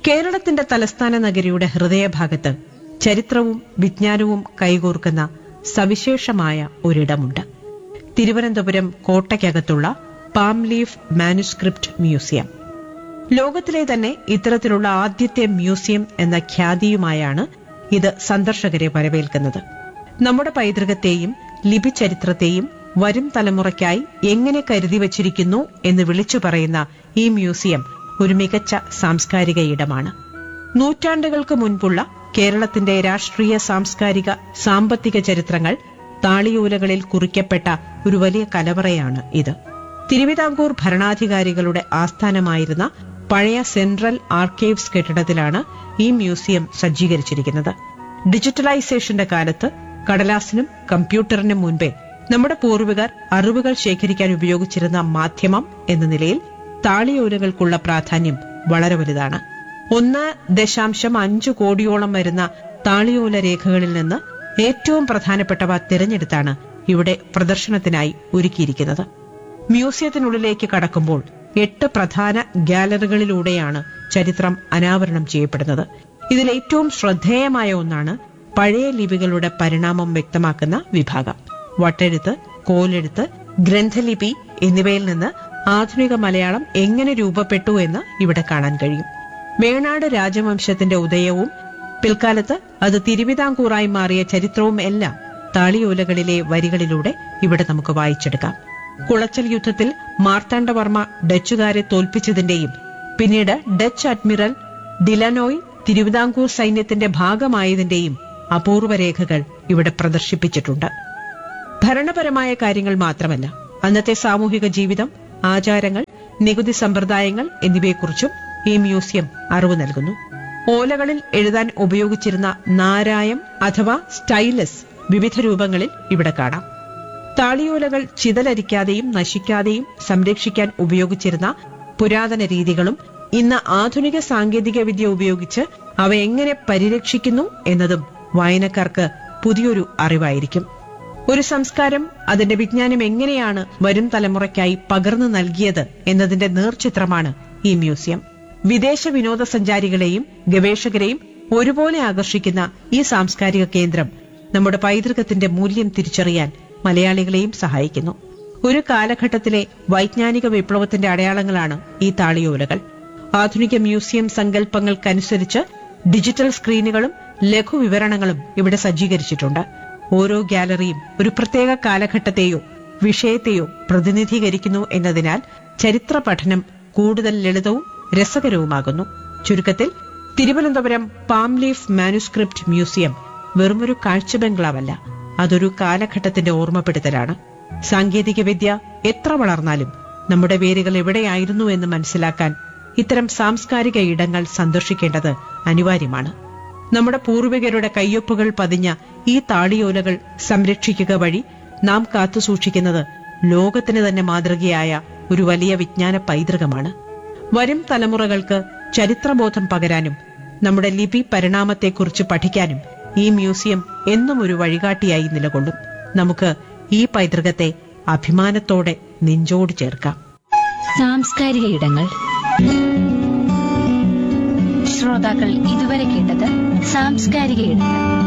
കേരളത്തിന്റെ തലസ്ഥാന നഗരിയുടെ ഹൃദയഭാഗത്ത് ചരിത്രവും വിജ്ഞാനവും കൈകോർക്കുന്ന സവിശേഷമായ ഒരിടമുണ്ട് തിരുവനന്തപുരം കോട്ടയ്ക്കകത്തുള്ള പാം ലീഫ് മാനുസ്ക്രിപ്റ്റ് മ്യൂസിയം ലോകത്തിലെ തന്നെ ഇത്തരത്തിലുള്ള ആദ്യത്തെ മ്യൂസിയം എന്ന ഖ്യാതിയുമായാണ് ഇത് സന്ദർശകരെ വരവേൽക്കുന്നത് നമ്മുടെ പൈതൃകത്തെയും ലിപിചരിത്രത്തെയും വരും തലമുറയ്ക്കായി എങ്ങനെ കരുതി വച്ചിരിക്കുന്നു എന്ന് വിളിച്ചു പറയുന്ന ഈ മ്യൂസിയം ഒരു മികച്ച സാംസ്കാരിക ഇടമാണ് നൂറ്റാണ്ടുകൾക്ക് മുൻപുള്ള കേരളത്തിന്റെ രാഷ്ട്രീയ സാംസ്കാരിക സാമ്പത്തിക ചരിത്രങ്ങൾ താളിയോലകളിൽ കുറിക്കപ്പെട്ട ഒരു വലിയ കലവറയാണ് ഇത് തിരുവിതാംകൂർ ഭരണാധികാരികളുടെ ആസ്ഥാനമായിരുന്ന പഴയ സെൻട്രൽ ആർക്കൈവ്സ് കെട്ടിടത്തിലാണ് ഈ മ്യൂസിയം സജ്ജീകരിച്ചിരിക്കുന്നത് ഡിജിറ്റലൈസേഷന്റെ കാലത്ത് കടലാസിനും കമ്പ്യൂട്ടറിനും മുൻപേ നമ്മുടെ പൂർവികർ അറിവുകൾ ശേഖരിക്കാൻ ഉപയോഗിച്ചിരുന്ന മാധ്യമം എന്ന നിലയിൽ താളിയോലകൾക്കുള്ള പ്രാധാന്യം വളരെ വലുതാണ് ഒന്ന് ദശാംശം അഞ്ചു കോടിയോളം വരുന്ന താളിയോല രേഖകളിൽ നിന്ന് ഏറ്റവും പ്രധാനപ്പെട്ടവ തിരഞ്ഞെടുത്താണ് ഇവിടെ പ്രദർശനത്തിനായി ഒരുക്കിയിരിക്കുന്നത് മ്യൂസിയത്തിനുള്ളിലേക്ക് കടക്കുമ്പോൾ എട്ട് പ്രധാന ഗാലറികളിലൂടെയാണ് ചരിത്രം അനാവരണം ചെയ്യപ്പെടുന്നത് ഇതിൽ ഏറ്റവും ശ്രദ്ധേയമായ ഒന്നാണ് പഴയ ലിപികളുടെ പരിണാമം വ്യക്തമാക്കുന്ന വിഭാഗം വട്ടെഴുത്ത് കോലെഴുത്ത് ഗ്രന്ഥലിപി എന്നിവയിൽ നിന്ന് ആധുനിക മലയാളം എങ്ങനെ രൂപപ്പെട്ടു എന്ന് ഇവിടെ കാണാൻ കഴിയും വേണാട് രാജവംശത്തിന്റെ ഉദയവും പിൽക്കാലത്ത് അത് തിരുവിതാംകൂറായി മാറിയ ചരിത്രവും എല്ലാം താളിയോലകളിലെ വരികളിലൂടെ ഇവിടെ നമുക്ക് വായിച്ചെടുക്കാം കുളച്ചൽ യുദ്ധത്തിൽ മാർത്താണ്ഡവർമ്മ ഡച്ചുകാരെ തോൽപ്പിച്ചതിന്റെയും പിന്നീട് ഡച്ച് അഡ്മിറൽ ഡിലനോയ് തിരുവിതാംകൂർ സൈന്യത്തിന്റെ ഭാഗമായതിന്റെയും അപൂർവ രേഖകൾ ഇവിടെ പ്രദർശിപ്പിച്ചിട്ടുണ്ട് ഭരണപരമായ കാര്യങ്ങൾ മാത്രമല്ല അന്നത്തെ സാമൂഹിക ജീവിതം ആചാരങ്ങൾ നികുതി സമ്പ്രദായങ്ങൾ എന്നിവയെക്കുറിച്ചും ഈ മ്യൂസിയം അറിവ് നൽകുന്നു ഓലകളിൽ എഴുതാൻ ഉപയോഗിച്ചിരുന്ന നാരായം അഥവാ സ്റ്റൈലസ് വിവിധ രൂപങ്ങളിൽ ഇവിടെ കാണാം താളിയോലകൾ ചിതലരിക്കാതെയും നശിക്കാതെയും സംരക്ഷിക്കാൻ ഉപയോഗിച്ചിരുന്ന പുരാതന രീതികളും ഇന്ന് ആധുനിക സാങ്കേതിക വിദ്യ ഉപയോഗിച്ച് അവ എങ്ങനെ പരിരക്ഷിക്കുന്നു എന്നതും വായനക്കാർക്ക് പുതിയൊരു അറിവായിരിക്കും ഒരു സംസ്കാരം അതിന്റെ വിജ്ഞാനം എങ്ങനെയാണ് വരും തലമുറയ്ക്കായി പകർന്നു നൽകിയത് എന്നതിന്റെ നേർചിത്രമാണ് ഈ മ്യൂസിയം വിദേശ വിനോദസഞ്ചാരികളെയും ഗവേഷകരെയും ഒരുപോലെ ആകർഷിക്കുന്ന ഈ സാംസ്കാരിക കേന്ദ്രം നമ്മുടെ പൈതൃകത്തിന്റെ മൂല്യം തിരിച്ചറിയാൻ മലയാളികളെയും സഹായിക്കുന്നു ഒരു കാലഘട്ടത്തിലെ വൈജ്ഞാനിക വിപ്ലവത്തിന്റെ അടയാളങ്ങളാണ് ഈ താളിയോലകൾ ആധുനിക മ്യൂസിയം സങ്കല്പങ്ങൾക്കനുസരിച്ച് ഡിജിറ്റൽ സ്ക്രീനുകളും ലഘുവിവരണങ്ങളും ഇവിടെ സജ്ജീകരിച്ചിട്ടുണ്ട് ഓരോ ഗാലറിയും ഒരു പ്രത്യേക കാലഘട്ടത്തെയോ വിഷയത്തെയോ പ്രതിനിധീകരിക്കുന്നു എന്നതിനാൽ ചരിത്ര പഠനം കൂടുതൽ ലളിതവും രസകരവുമാകുന്നു ചുരുക്കത്തിൽ Thiruvananthapuram palm leaf manuscript museum വെറുമൊരു കാഴ്ച ബംഗ്ലാവല്ല അതൊരു കാലഘട്ടത്തിന്റെ ഓർമ്മപ്പെടുത്തലാണ് സാങ്കേതികവിദ്യ എത്ര വളർന്നാലും നമ്മുടെ വേരുകൾ എവിടെയായിരുന്നു എന്ന് മനസ്സിലാക്കാൻ ഇത്തരം സാംസ്കാരിക ഇടങ്ങൾ സന്ദർശിക്കേണ്ടത് അനിവാര്യമാണ് നമ്മുടെ പൂർവികരുടെ കയ്യൊപ്പുകൾ പതിഞ്ഞ ഈ താളിയോലകൾ സംരക്ഷിക്കുക വഴി നാം കാത്തുസൂക്ഷിക്കുന്നത് ലോകത്തിന് തന്നെ മാതൃകയായ ഒരു വലിയ വിജ്ഞാന പൈതൃകമാണ് വരും തലമുറകൾക്ക് ചരിത്രബോധം പകരാനും നമ്മുടെ ലിപി പരിണാമത്തെക്കുറിച്ച് പഠിക്കാനും ഈ മ്യൂസിയം എന്നും ഒരു വഴികാട്ടിയായി നിലകൊള്ളും നമുക്ക് ഈ പൈതൃകത്തെ അഭിമാനത്തോടെ നെഞ്ചോട് ചേർക്കാം സാംസ്കാരിക ഇടങ്ങൾ ശ്രോതാക്കൾ ഇതുവരെ കേട്ടത് സാംസ്കാരിക ഇടങ്ങൾ